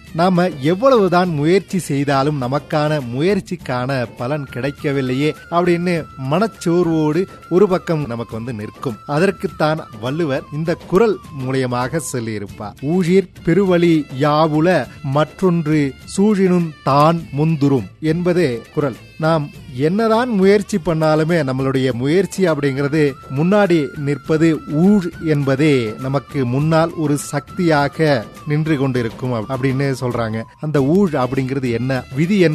நாம எவ்வளவுதான் முயற்சி செய்தாலும் நமக்கான முயற்சிக்கான பலன் கிடைக்கவில்லையே அப்படின்னு மனச்சோர்வோடு ஒரு பக்கம் நமக்கு வந்து நிற்கும் அதற்குத்தான் வள்ளுவர் இந்த குரல் மூலியமாக சொல்லியிருப்பார் ஊழிர் பெருவழி யாவுல மற்றொன்று சூழினும் தான் முந்துரும் என்பதே குரல் நாம் என்னதான் முயற்சி பண்ணாலுமே நம்மளுடைய முயற்சி அப்படிங்கிறது முன்னாடி நிற்பது ஊழ் என்பதே நமக்கு முன்னால் ஒரு சக்தியாக நின்று கொண்டிருக்கும் அப்படின்னு சொல்றாங்க அந்த ஊழ் அப்படிங்கிறது என்ன விதி என்பது